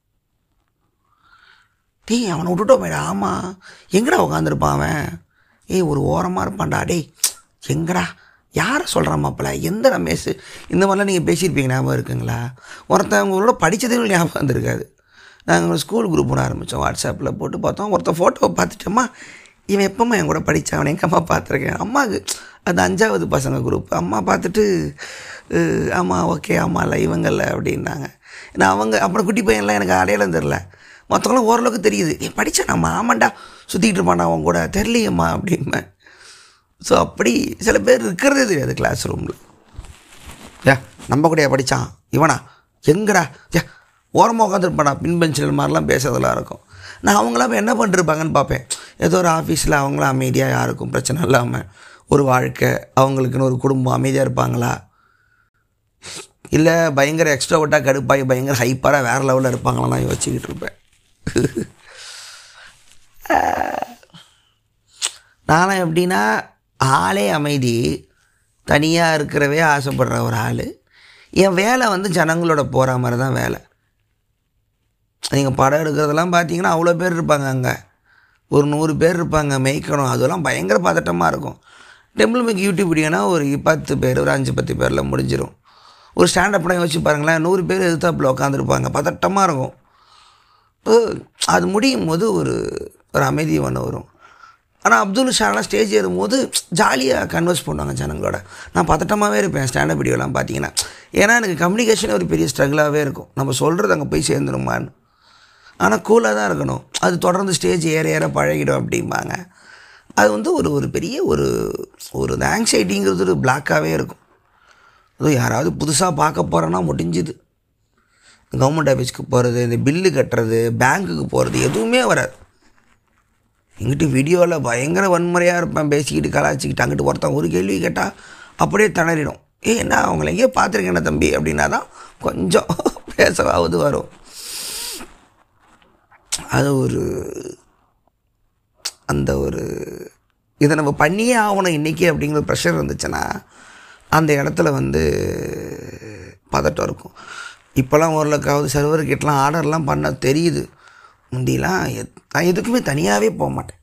டேய் அவனை விட்டுட்டோமேடா ஆமாம் எங்கடா உட்காந்துருப்பான் அவன் ஏய் ஒரு ஓரமாக இருப்பான்டா டேய் எங்கடா யாரை சொல்கிறான் மாப்பிள்ள எந்த ரமேஷ் இந்த மாதிரிலாம் நீங்கள் பேசியிருப்பீங்க ஞாபகம் இருக்குங்களா ஒருத்தன் உங்களோட படித்ததே ஞாபகம் வந்திருக்காது நாங்கள் ஸ்கூல் குரூப் ஒன்று ஆரம்பித்தோம் வாட்ஸ்அப்பில் போட்டு பார்த்தோம் ஒருத்தன் ஃபோட்டோவை பார்த்துட்டோமா இவன் எப்போம்மா என் கூட படித்தான் அவனை எங்கள் அம்மா பார்த்துருக்கேன் அம்மாவுக்கு அது அஞ்சாவது பசங்க குரூப் அம்மா பார்த்துட்டு அஹ், ஆமாம் ஓகே ஆமாம்ல இவங்கல்ல அப்படின்னாங்க நான் அவங்க அப்புறம் குட்டி பையன்லாம் எனக்கு அடையாளம் தெரில மற்றவங்களும் ஓரளவுக்கு தெரியுது ஏன் படித்தானாம்மா ஆமாண்டா சுற்றிக்கிட்டு இருப்பான்டா அவன் கூட தெரியலையம்மா அப்படிம்பேன் ஸோ அப்படி சில பேர் இருக்கிறதே தெரியாது கிளாஸ் ரூமில் ஏ நம்ம கூடயா படித்தான் இவனா எங்கடா ஏ ஓரமாக உட்காந்துருப்பேன் நான் பின் பெஞ்சில் மாதிரிலாம் பேசுறதெல்லாம் இருக்கும் நான் அவங்களாம் இப்ப என்ன பண்ணிருப்பாங்கன்னு பார்ப்பேன் ஏதோ ஒரு ஆஃபீஸில் அவங்களும் அமைதியாக யாருக்கும் பிரச்சனை இல்லாமல் ஒரு வாழ்க்கை அவங்களுக்குன்னு ஒரு குடும்பம் அமைதியாக இருப்பாங்களா இல்லை பயங்கர எக்ஸ்ட்ராவட்டாக கடுப்பாகி பயங்கர ஹைப்பராக வேறு லெவலில் இருப்பாங்களா நான் யோசிச்சுக்கிட்டு இருப்பேன் நானும் எப்படின்னா ஆளே அமைதி தனியாக இருக்கிறவே ஆசைப்படுற ஒரு ஆள் என் வேலை வந்து ஜனங்களோட போகிற மாதிரி தான் வேலை நீங்கள் படம் எடுக்கிறதெல்லாம் பார்த்தீங்கன்னா அவ்வளோ பேர் இருப்பாங்க அங்கே ஒரு நூறு பேர் இருப்பாங்க மேய்க்கணும் அதெல்லாம் பயங்கர பதட்டமாக இருக்கும் டெம்பிள் மேக் யூடியூப் வீடியோனா ஒரு பத்து பேர் ஒரு அஞ்சு பத்து பேரில் முடிஞ்சிடும் ஒரு ஸ்டாண்டப்லாம் யோசிச்சு பாருங்களேன் நூறு பேர் எதிர்த்தாப்பில் உட்காந்துருப்பாங்க பதட்டமாக இருக்கும் இப்போ அது முடியும் போது ஒரு ஒரு அமைதி ஒன்று வரும் ஆனால் அப்துல் ஷாலாம் ஸ்டேஜ் ஏறும்போது ஜாலியாக கன்வர்ஸ் பண்ணுவாங்க ஜனங்களோட நான் பதட்டமாகவே இருப்பேன் ஸ்டாண்டப் வீடியோலாம் பார்த்தீங்கன்னா ஏன்னா எனக்கு கம்யூனிகேஷன் ஒரு பெரிய ஸ்ட்ரகிளாகவே இருக்கும் நம்ம சொல்கிறது அங்கே போய் சேர்ந்துருமான்னு ஆனால் கூலாக தான் இருக்கணும் அது தொடர்ந்து ஸ்டேஜ் ஏற ஏற பழகிடும் அப்படிம்பாங்க அது வந்து ஒரு ஒரு பெரிய ஒரு ஒரு இந்த ஆங்ஸைட்டிங்கிறது ஒரு பிளாக்காகவே இருக்கும் அதுவும் யாராவது புதுசாக பார்க்க போகிறோன்னா முடிஞ்சுது கவர்மெண்ட் ஆஃபீஸ்க்கு போகிறது இந்த பில்லு கட்டுறது பேங்க்குக்கு போகிறது எதுவுமே வராது எங்கிட்ட வீடியோவில் பயங்கர வன்முறையாக இருப்பேன் பேசிக்கிட்டு கலாச்சிக்கிட்டு அங்கிட்டு ஒருத்தன் ஒரு கேள்வி கேட்டால் அப்படியே திணறிடும் ஏ என்ன அவங்கள எங்கேயோ பார்த்துருக்கேன் தம்பி அப்படின்னா தான் கொஞ்சம் பேசவாவது வரும் அது ஒரு அந்த ஒரு இதை நம்ம பண்ணியே ஆகணும் இன்றைக்கி அப்படிங்கிற ப்ரெஷர் இருந்துச்சுன்னா அந்த இடத்துல வந்து பதட்டம் இருக்கும் இப்போல்லாம் ஓரளவுக்காவது சர்வர் கிட்டலாம் ஆர்டர்லாம் பண்ண தெரியுது முந்திலாம் எத்- நான் எதுக்குமே தனியாகவே போக மாட்டேன்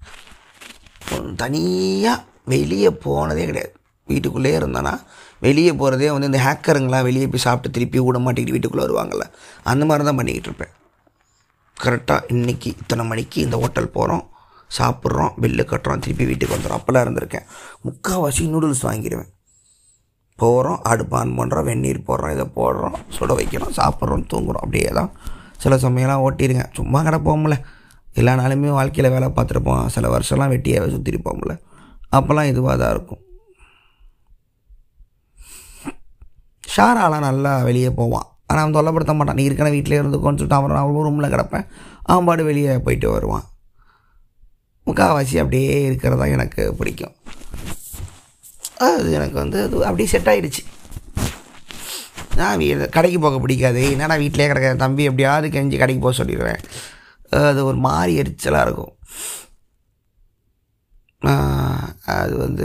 தனியாக வெளியே போனதே கிடையாது வீட்டுக்குள்ளேயே இருந்தேன்னா வெளியே போகிறதே வந்து இந்த ஹேக்கருங்களாம் வெளியே போய் சாப்பிட்டு திருப்பி விட மாட்டேங்கிட்டு வீட்டுக்குள்ளே வருவாங்கள்ல அந்த மாதிரி தான் பண்ணிக்கிட்டு இருப்பேன் கரெக்டாக இன்றைக்கி இத்தனை மணிக்கு இந்த ஹோட்டல் போகிறோம் சாப்பிட்றோம் பில்லு கட்டுறோம் திருப்பி வீட்டுக்கு வந்துடும் அப்போல்லாம் இருந்திருக்கேன் முக்கால்வாசி நூடுல்ஸ் வாங்கிடுவேன் போகிறோம் அடுப்பு ஆன் பண்ணுறோம் வெந்நீர் போடுறோம் இதை போடுறோம் சுட வைக்கிறோம் சாப்பிட்றோம் தூங்குறோம் அப்படியே தான் சில சமயம்லாம் ஓட்டிடுங்க சும்மா கிடப்போம்ல எல்லா நாளுமே வாழ்க்கையில் வேலை பார்த்துருப்போம் சில வருஷம்லாம் வெட்டியாகவே சுற்றிருப்போம்ல அப்போல்லாம் இதுவாக தான் இருக்கும் ஷாராலாம் நல்லா வெளியே போவான் ஆனால் அவன் தொல்லைப்படுத்த மாட்டான் நீ இருக்கிற வீட்டிலே இருந்துக்கோன்னு சொல்லிட்டு அவன் அவன் ரூமில் கிடப்பேன் அவன் பாடு வெளியே போயிட்டு வருவான் முக்கால்வாசி அப்படியே இருக்கிறதா எனக்கு பிடிக்கும் அது எனக்கு வந்து அது அப்படியே செட் ஆயிடுச்சு நான் வீ கடைக்கு போக பிடிக்காது என்னடா வீட்டிலே கிடக்க தம்பி எப்படியாவது கெஞ்சி கடைக்கு போக சொல்லிடுவேன் அது ஒரு மாதிரி எரிச்சலாக இருக்கும் ஆஹ், அது வந்து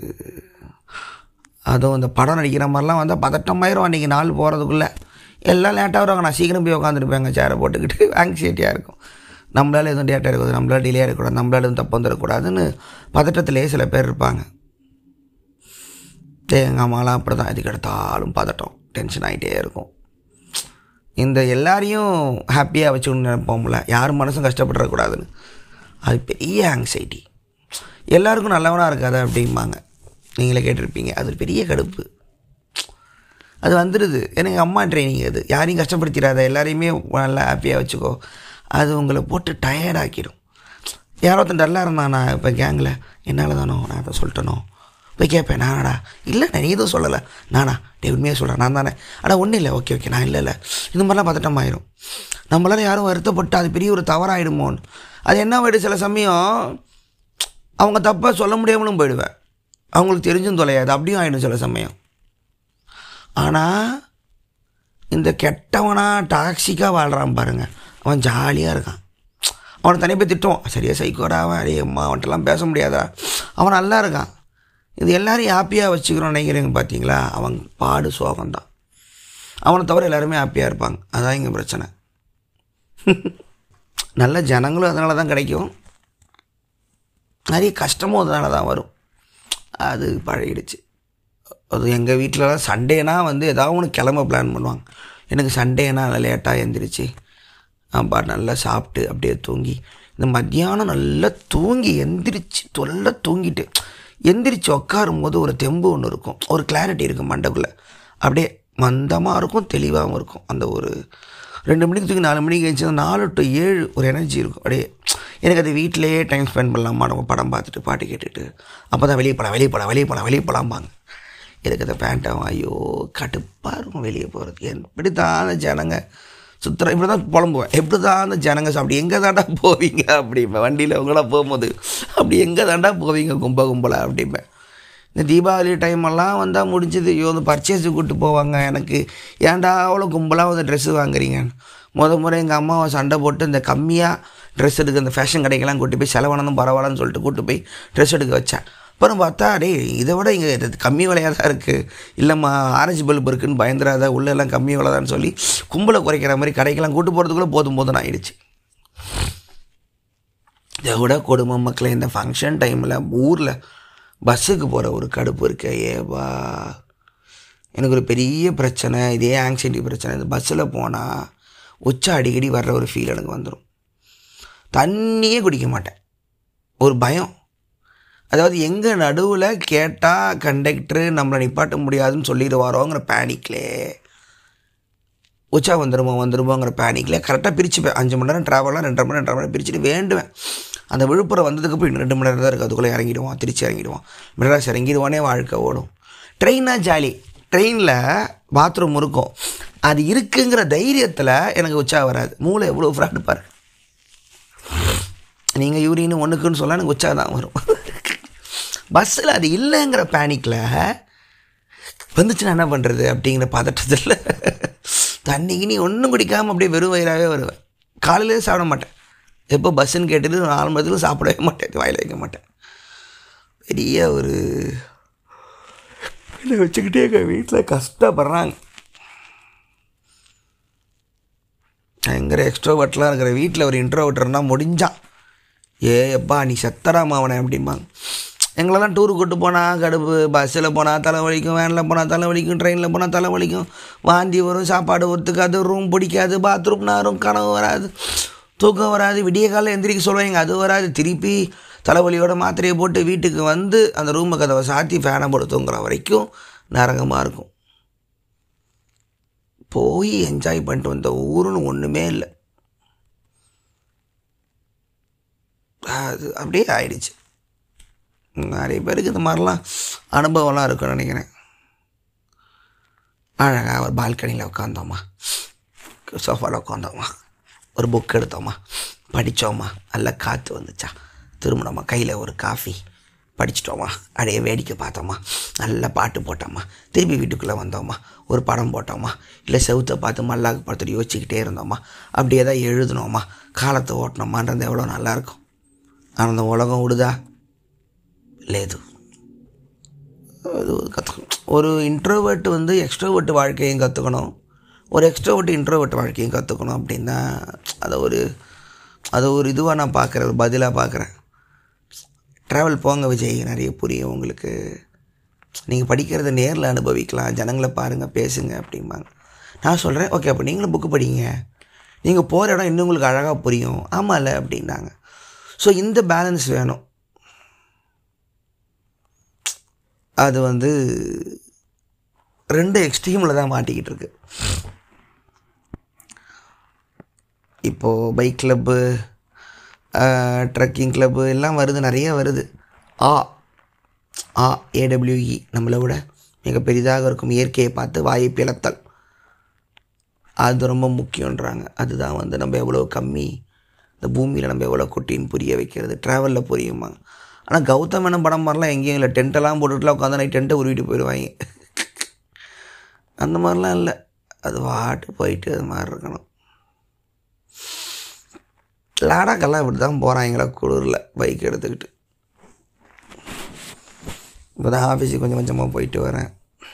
அதுவும் இந்த படம் நடிக்கிற மாதிரிலாம் வந்தால் பதட்டமாயிரும் அன்றைக்கி நாள் போகிறதுக்குள்ளே எல்லாம் லேட்டாக வருவாங்க நான் சீக்கிரம் போய் உட்காந்துருப்பேங்க சேரை போட்டுக்கிட்டு ஆங்ஸைட்டியாக இருக்கும் நம்மளால எதுவும் டேட்டாக இருக்கக்கூடாது நம்மளால டிலே இருக்கக்கூடாது நம்மளால எதுவும் தப்பு வந்துடக்கூடாதுன்னு பதட்டத்திலே சில பேர் இருப்பாங்க எங்கள் அம்மாலாம் அப்படி தான் எதுக்கு எடுத்தாலும் பதட்டம் டென்ஷன் ஆகிட்டே இருக்கும் இந்த எல்லாரையும் ஹாப்பியாக வச்சுக்கணும்னு நினைப்போம்ல யார் மனசும் கஷ்டப்பட்டுறக்கூடாதுன்னு அது பெரிய ஆங்ஸைட்டி எல்லாருக்கும் நல்லவனாக இருக்காது அப்படிம்பாங்க நீங்களே கேட்டிருப்பீங்க அது ஒரு பெரிய கடுப்பு அது வந்துடுது எனக்கு அம்மா ட்ரைனிங் அது யாரையும் கஷ்டப்படுத்திடாத எல்லாரையுமே நல்லா ஹாப்பியாக வச்சுக்கோ அது உங்களை போட்டு டயர்ட் ஆக்கிடும் யாரோ ஒருத்தன் டல்லாக இருந்தானா இப்போ கேங்கில் என்னால் தானோ நான் அதை சொல்லிட்டனோ போய் கேட்பேன் நானடா இல்லை நான் நீ எதுவும் சொல்லலை நானா டே உண்மையாக சொல்கிறேன் நான் தானே அடா ஒன்றும் இல்லை ஓகே ஓகே நான் இல்லை இல்லை இந்த மாதிரிலாம் பதட்டம் ஆயிரும் நம்மளால யாரும் வருத்தப்பட்டு அது பெரிய ஒரு தவறாயிடுமோன்னு அது என்ன ஆகிடும் சில சமயம் அவங்க தப்பாக சொல்ல முடியாமலும் போயிடுவேன் அவங்களுக்கு தெரிஞ்சும் தொலையாது அப்படியும் ஆகிடும் சில சமயம் ஆனால் இந்த கெட்டவனா டாக்ஸிக்காக வாழ்கிறான் பாருங்க அவன் ஜாலியாக இருக்கான் அவனை தனியாக போய் திட்டுவான் சரியா சைக்கோடா அவன் அரே அம்மா அவன்கிட்டலாம் பேச முடியாதா அவன் நல்லா இருக்கான் இது எல்லாரையும் ஹாப்பியாக வச்சுக்கிறோம் நினைக்கிறீங்க பார்த்தீங்களா அவன் பாடு சோகம்தான் அவனை தவிர எல்லாருமே ஹாப்பியாக இருப்பாங்க அதான் இங்கே பிரச்சனை நல்ல ஜனங்களும் அதனால தான் கிடைக்கும் நிறைய கஷ்டமும் அதனால தான் வரும் அது பழகிடுச்சு அது எங்கள் வீட்டிலலாம் சண்டேனா வந்து ஏதாவது ஒன்று கிளம்ப பிளான் பண்ணுவாங்க எனக்கு சண்டேனா லேட்டாக எழுந்திரிச்சு அப்பா நல்லா சாப்பிட்டு அப்படியே தூங்கி இந்த மத்தியானம் நல்லா தூங்கி எந்திரிச்சு தொல்லை தூங்கிட்டு எந்திரிச்சு உட்காரும் போது ஒரு தெம்பு ஒன்று இருக்கும் ஒரு கிளாரிட்டி இருக்கும் மண்டைக்குள்ளே அப்படியே மந்தமாக இருக்கும் தெளிவாகவும் இருக்கும் அந்த ஒரு ரெண்டு மணிக்கு தூங்கி நாலு மணிக்கு எழுந்து நாலு டு ஏழு ஒரு எனர்ஜி இருக்கும் அப்படியே எனக்கு அது வீட்டிலேயே டைம் ஸ்பெண்ட் பண்ணலாமா நம்ம படம் பார்த்துட்டு பாட்டு கேட்டுட்டு அப்போ தான் வெளியே போகலாம் வெளியே போகலாம் வெளியே போகலாம் வெளியே போகலாம்பாங்க எனக்கு அந்த பேண்ட்டாகும் ஐயோ கடுப்பாக இருக்கும் வெளியே போகிறது எப்படி தான் அந்த ஜனங்க சுற்றுற இப்படி தான் புலம்புவேன் எப்படி தான் அந்த ஜனங்க சா- அப்படி எங்கே தாண்டா போவீங்க அப்படிம்பேன் வண்டியில் உங்களா போகும்போது அப்படி எங்கே தாண்டா போவீங்க கும்ப கும்பலாக அப்படிம்பேன் இந்த தீபாவளி டைம் எல்லாம் வந்தால் முடிஞ்சது ஐயோ இந்த பர்ச்சேஸுக்கு கூப்பிட்டு போவாங்க எனக்கு ஏன்டா அவ்வளோ கும்பலாக வந்து ட்ரெஸ்ஸு வாங்குறீங்க முத முறை எங்கள் அம்மாவை சண்டை போட்டு இந்த கம்மியாக ட்ரெஸ் எடுக்க இந்த ஃபேஷன் கடைக்கெல்லாம் கூட்டி போய் செலவானதும் பரவாயில்லன்னு சொல்லிட்டு கூட்டு போய் ட்ரெஸ் எடுக்க வச்சேன் அப்புறம் பார்த்தா டேய் இதை விட இங்கே இது கம்மி விலையாக தான் இருக்குது இல்லைம்மா ஆரஞ்சு பல்ப் இருக்குன்னு பயந்துராத உள்ள எல்லாம் கம்மி விலை தான் சொல்லி கும்பலை குறைக்கிற மாதிரி கடைக்கெல்லாம் கூட்டு போகிறதுக்குள்ளே போதும் போதும் ஆயிடுச்சு இதை விட கொடுமை மக்களே இந்த ஃபங்க்ஷன் டைமில் ஊரில் பஸ்ஸுக்கு போகிற ஒரு கடுப்பு இருக்க ஏவா எனக்கு ஒரு பெரிய பிரச்சனை இதே ஆங்ஸைட்டி பிரச்சனை இந்த பஸ்ஸில் போனால் உச்சா அடிக்கடி வர்ற ஒரு ஃபீல் எனக்கு வந்துடும் தண்ணியே குடிக்க மாட்டேன் ஒரு பயம் அதாவது எங்கள் நடுவில் கேட்டால் கண்டக்டரு நம்மளை நிப்பாட்ட முடியாதுன்னு சொல்லிடுவாரோங்கிற பேனிக்லே உச்சா வந்துடுமோ வந்துடுமோங்கிற பேனிக்கில் கரெக்டாக பிரிச்சுப்பேன் அஞ்சு மணி நேரம் ட்ராவலாக ரெண்டரை மணி நேரம் ரெண்டரை மணி நேரம் பிரிச்சுட்டு வேண்டுவேன் அந்த விழுப்புரம் வந்ததுக்கு இன்னும் ரெண்டு மணி நேரம் தான் இருக்குது அதுக்குள்ளே இறங்கிடுவான் திருச்சி இறங்கிடுவான் மெட்ராஸ் இறங்கிடுவானே வாழ்க்கை ஓடும் ட்ரெயினாக ஜாலி ட்ரெயினில் பாத்ரூம் இருக்கும் அது இருக்குங்கிற தைரியத்தில் எனக்கு உச்சா வராது மூளை எவ்வளோ ஃப்ராடு பாரு நீங்கள் யூரின் ஒன்றுக்குன்னு சொல்ல எனக்கு உச்சா தான் வரும் பஸ்ஸில் அது இல்லைங்கிற பேனிக்கில் வந்துச்சுன்னா என்ன பண்ணுறது அப்படிங்கிற பதட்டத்தில் தண்ணிக்கு நீ ஒன்றும் குடிக்காமல் அப்படியே வெறும் வயிறாகவே வருவேன் காலையிலே சாப்பிட மாட்டேன் எப்போ பஸ்ஸுன்னு கேட்டுட்டு நாலு மணி சாப்பிடவே மாட்டேன் வாயில் வைக்க மாட்டேன் பெரிய ஒரு இதை வச்சுக்கிட்டே எங்கள் வீட்டில் கஷ்டப்படுறாங்க பயங்கர எக்ஸ்ட்ரோவர்ட்லாம் இருக்கிற வீட்டில் ஒரு இன்ட்ரோவர்ட் இருந்தால் முடிஞ்சான் ஏ எப்பா நீ செத்தராமா அவனை அப்படிம்பாங்க எங்களெல்லாம் டூருக்கு கூட்டு போனால் கடுப்பு பஸ்ஸில் போனால் தலைவலிக்கும் வேனில் போனால் தலைவலிக்கும் ட்ரெயினில் போனால் தலைவலிக்கும் வாந்தி வரும் சாப்பாடு ஒத்துக்காது ரூம் பிடிக்காது பாத்ரூம் நாரும் கனவு வராது தூக்கம் வராது விடிய காலையில் எந்திரிக்க சொல்லுவாங்க அது வராது திருப்பி தலைவலியோட மாத்திரையை போட்டு வீட்டுக்கு வந்து அந்த ரூமை கதவை சாத்தி ஃபேனை போட்டு தூங்குற வரைக்கும் நரகமாக இருக்கும் போய் என்ஜாய் பண்ணிட்டு வந்த ஊருன்னு ஒன்றுமே இல்லை அது அப்படியே ஆயிடுச்சு நிறைய பேருக்கு இந்த மாதிரிலாம் அனுபவம்லாம் இருக்குன்னு நினைக்கிறேன் அழகாக ஒரு பால்கனியில் உட்காந்தோமா சோஃபாவில் உட்காந்தோமா ஒரு புக் எடுத்தோமா படித்தோமா நல்ல காற்று வந்துச்சா திரும்பினோமா கையில் ஒரு காஃபி படிச்சிட்டோமா அப்படியே வேடிக்கை பார்த்தோமா நல்ல பாட்டு போட்டோமா திருப்பி வீட்டுக்குள்ளே வந்தோமா ஒரு படம் போட்டோமா இல்லை செவுத்தை பார்த்து மல்லாக்கு பார்த்துட்டு யோசிச்சுக்கிட்டே இருந்தோமா அப்படியே தான் எழுதுனோமா காலத்தை ஓட்டினோமான்றது எவ்வளோ நல்லாயிருக்கும் ஆனால் அந்த உலகம் விடுதா లేదు அது கற்றுக்கணும் ஒரு இன்ட்ரோவர்ட் வந்து எக்ஸ்ட்ரோவர்ட் வாழ்க்கையும் கற்றுக்கணும் ஒரு எக்ஸ்ட்ரோவர்ட் இன்ட்ரோவர்ட் வாழ்க்கையும் கற்றுக்கணும் அப்படின்னு தான் அதை ஒரு அதை ஒரு இதுவாக நான் பார்க்குறேன் ஒரு பதிலாக பார்க்குறேன் ட்ராவல் போங்க விஜய் நிறைய புரியும் உங்களுக்கு நீங்கள் படிக்கிறத நேரில் அனுபவிக்கலாம் ஜனங்களை பாருங்கள் பேசுங்க அப்படிம்பாங்க நான் சொல்கிறேன் ஓகே அப்போ நீங்களும் புக்கு படிங்க நீங்கள் போகிற இடம் இன்னும் உங்களுக்கு அழகாக புரியும் ஆமாம்ல அப்படின்னாங்க ஸோ இந்த பேலன்ஸ் வேணும் அது வந்து ரெண்டு எக்ஸ்ட்ரீமில் தான் மாட்டிக்கிட்டு இருக்கு இப்போது பைக் கிளப்பு ட்ரக்கிங் கிளப்பு எல்லாம் வருது நிறைய வருது ஆ ஆ ஏடபிள்யூஇ நம்மளை விட மிக பெரிதாக இருக்கும் இயற்கையை பார்த்து வாயை பிளத்தல் அது ரொம்ப முக்கியன்றாங்க அதுதான் வந்து நம்ம எவ்வளோ கம்மி இந்த பூமியில் நம்ம எவ்வளோ குட்டின்னு புரிய வைக்கிறது ட்ராவலில் புரியுமா ஆனால் கௌதம் மேனன் படம் மாதிரிலாம் எங்கேயும் இல்லை டென்ட்டெல்லாம் போட்டுட்டுலாம் உட்காந்து நைட் டென்ட்டை உருவிட்டு போயிடுவாங்க அந்த மாதிரிலாம் இல்லை அது வாட்டு போயிட்டு அது மாதிரி இருக்கணும் லாடாக்கெல்லாம் இப்படி தான் போகிறாங்களா குளிரில் பைக் எடுத்துக்கிட்டு இப்போ தான் ஆஃபீஸுக்கு கொஞ்சம் கொஞ்சமாக போயிட்டு வரேன்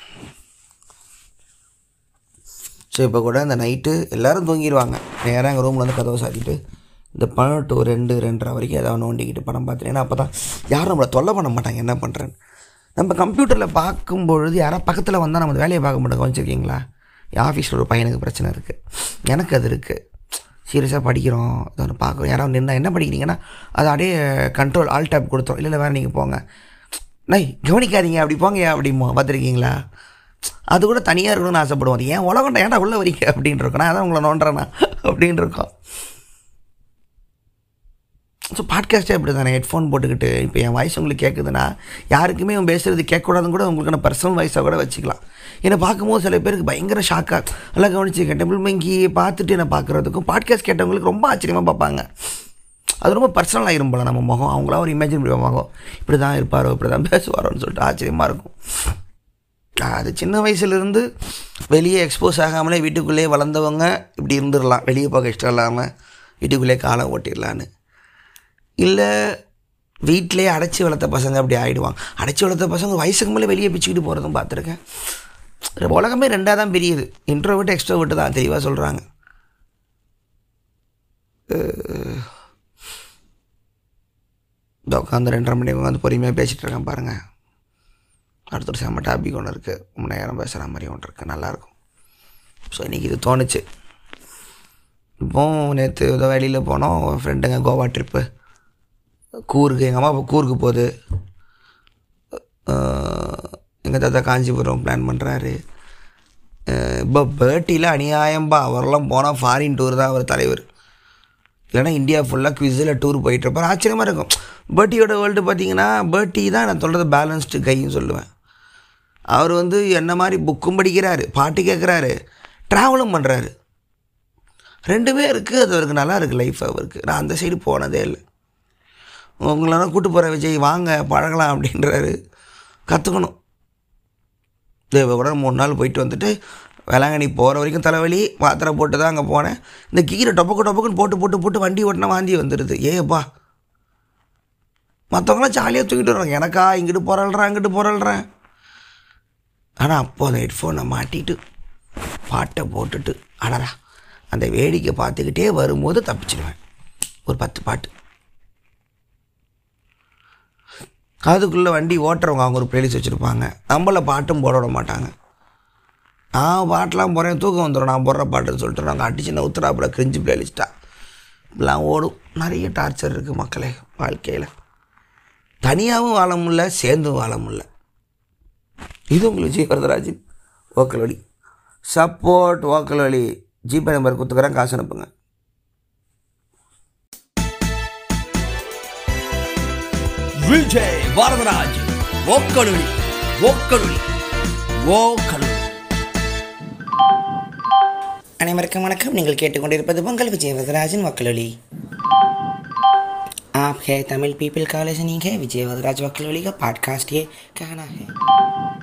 ஸோ இப்போ கூட இந்த நைட்டு எல்லோரும் தூங்கிடுவாங்க நேராக எங்கள் ரூமில் வந்து கதவை சாத்திட்டு இந்த படம் டு ரெண்டு ரெண்டரை வரைக்கும் ஏதாவது நோண்டிக்கிட்டு படம் பார்த்தேன் ஏன்னா அப்போ தான் யாரும் நம்மளை தொல்லை பண்ண மாட்டாங்க என்ன பண்ணுறேன்னு நம்ம கம்ப்யூட்டரில் பார்க்கும்பொழுது யாராவது பக்கத்தில் வந்தால் நம்ம வேலையை பார்க்க மாட்டோம் கவனிச்சிருக்கீங்களா என் ஆஃபீஸில் ஒரு பையனுக்கு பிரச்சனை இருக்குது எனக்கு அது இருக்குது சீரியஸாக படிக்கிறோம் இதை ஒன்று பார்க்குறோம் யாராவது நின்னா என்ன படிக்கிறீங்கன்னா அது அப்படியே கண்ட்ரோல் ஆல் டேப் கொடுத்தோம் இல்லை இல்லை வேறு நீங்கள் போங்க நை கவனிக்காதீங்க அப்படி போங்க அப்படிமோ பார்த்துருக்கீங்களா அது கூட தனியாக இருக்கணும்னு ஆசைப்படுவோம் அது ஏன் உலகண்டா ஏன்டா உள்ளே வரீங்க அப்படின்னு இருக்கோம் நான் அதான் உங்களை நோண்டுறேண்ணா அப்படின்னு இருக்கோம் ஸோ பாட்காஸ்ட்டே அப்படி தானே ஹெட்ஃபோன் போட்டுக்கிட்டு இப்போ என் வாய்ஸ் உங்களுக்கு கேட்குதுன்னா யாருக்குமே அவன் பேசுகிறது கேட்கக்கூடாதுன்னு கூட உங்களுக்கான பர்சனல் வாய்ஸாக கூட வச்சுக்கலாம் என்னை பார்க்கும்போது சில பேருக்கு பயங்கர ஷாக்காக நல்லா கவனிச்சுக்கேன் டெம்பிள் மங்கி பார்த்துட்டு என்னை பார்க்குறதுக்கும் பாட்காஸ்ட் கேட்டவங்களுக்கு ரொம்ப ஆச்சரியமாக பார்ப்பாங்க அது ரொம்ப பர்சனல் ஆயிரும் போல நம்ம முகம் அவங்களாம் ஒரு இமேஜின் பண்ணி பார்ப்பாங்க இப்படி தான் இருப்பாரோ இப்படி தான் பேசுவாரோன்னு சொல்லிட்டு ஆச்சரியமாக இருக்கும் அது சின்ன வயசுலேருந்து வெளியே எக்ஸ்போஸ் ஆகாமலே வீட்டுக்குள்ளேயே வளர்ந்தவங்க இப்படி இருந்துடலாம் வெளியே போக இஷ்டம் இல்லாமல் வீட்டுக்குள்ளேயே காலம் ஓட்டிடலான்னு இல்லை வீட்டிலே அடைச்சி வளர்த்த பசங்க அப்படி ஆகிடுவாங்க அடைச்சி வளர்த்த பசங்க வயசுக்கு மேலே வெளியே பிச்சுக்கிட்டு போகிறதும் பார்த்துருக்கேன் உலகமே ரெண்டாக தான் பிரியுது இன்ட்ரோவிட்டு எக்ஸ்ட்ரோவிட்டு தான் தெளிவாக சொல்கிறாங்க இந்த உட்காந்து ரெண்டரை மணி உட்காந்து பொறுமையாக பேசிகிட்டு இருக்கேன் பாருங்கள் அடுத்த ஒரு செம்ம டாபிக் ஒன்று இருக்குது ரொம்ப நேரம் பேசுகிற மாதிரி ஒன்று இருக்குது நல்லாயிருக்கும் ஸோ இன்றைக்கி இது தோணுச்சு இப்போ நேற்று ஏதோ வெளியில் போனோம் ஃப்ரெண்டுங்க கோவா ட்ரிப்பு கூருக்கு எங்கள் அம்மா அப்பா கூருக்கு போகுது எங்கள் தாத்தா காஞ்சிபுரம் பிளான் பண்ணுறாரு இப்போ பேட்டியில் அநியாயம்பா அவரெல்லாம் போனால் ஃபாரின் டூர் தான் அவர் தலைவர் இல்லைனா இந்தியா ஃபுல்லாக குவிஸில் டூர் போயிட்டுருப்பார் ஆச்சரியமாக இருக்கும் பேட்டியோட வேர்ல்டு பார்த்தீங்கன்னா பேட்டி தான் நான் சொல்கிறது பேலன்ஸ்டு கைன்னு சொல்லுவேன் அவர் வந்து என்ன மாதிரி புக்கும் படிக்கிறாரு பாட்டு கேட்குறாரு ட்ராவலும் பண்ணுறாரு ரெண்டுமே இருக்குது அது அவருக்கு நல்லா இருக்குது லைஃப் அவருக்கு நான் அந்த சைடு போனதே இல்லை உங்களெல்லாம் கூட்டு போகிற விஜய் வாங்க பழகலாம் அப்படின்றாரு கற்றுக்கணும் தேவ கூட மூணு நாள் போயிட்டு வந்துட்டு வேளாங்கண்ணி போகிற வரைக்கும் தலைவலி மாத்திரை போட்டு தான் அங்கே போனேன் இந்த கீரை டொப்பக்கு டொப்பக்குன்னு போட்டு போட்டு போட்டு வண்டி ஓட்டினா வாந்தி வந்துடுது ஏப்பா மற்றவங்களாம் ஜாலியாக தூக்கிட்டு வர்றாங்க எனக்கா இங்கிட்டு புரள்றேன் அங்கிட்டு புரள்றேன் ஆனால் அப்போ அந்த ஹெட்ஃபோனை மாட்டிட்டு பாட்டை போட்டுட்டு அடரா அந்த வேடிக்கை பார்த்துக்கிட்டே வரும்போது தப்பிச்சிடுவேன் ஒரு பத்து பாட்டு அதுக்குள்ளே வண்டி ஓட்டுறவங்க அவங்க ஒரு பிளேலிஸ்ட் வச்சுருப்பாங்க நம்மள பாட்டும் போட விட மாட்டாங்க நான் பாட்டெலாம் போகிறேன் தூக்கம் வந்துடும் நான் போடுற பாட்டுன்னு சொல்லிட்டு நாங்கள் அடிச்சு நவுத்துறாப்புல கிரிஞ்சு பிளேலிஸ்ட்டாக இப்படிலாம் ஓடும் நிறைய டார்ச்சர் இருக்குது மக்களே வாழ்க்கையில் தனியாகவும் வாழ முடியல சேர்ந்தும் வாழ முடியல இது உங்களுக்கு விஜய் வரதராஜன் ஓக்கல் வழி சப்போர்ட் ஓக்கல் வழி ஜிபே நம்பர் கொடுத்துக்கிறேன் காசு அனுப்புங்க விஜய் வரதராஜ் ஓக்கலுளி ஓக்கலுளி ஓக்கலுளி அனைவருக்கும் வணக்கம் நீங்கள் கேட்டுக்கொண்டிருப்பது பொங்கல் விஜய் வரதராஜன் वकलोली आप है तमिल पीपल कॉलेज नहीं है विजय वदराज वकलोली का पॉडकास्ट ये कहना है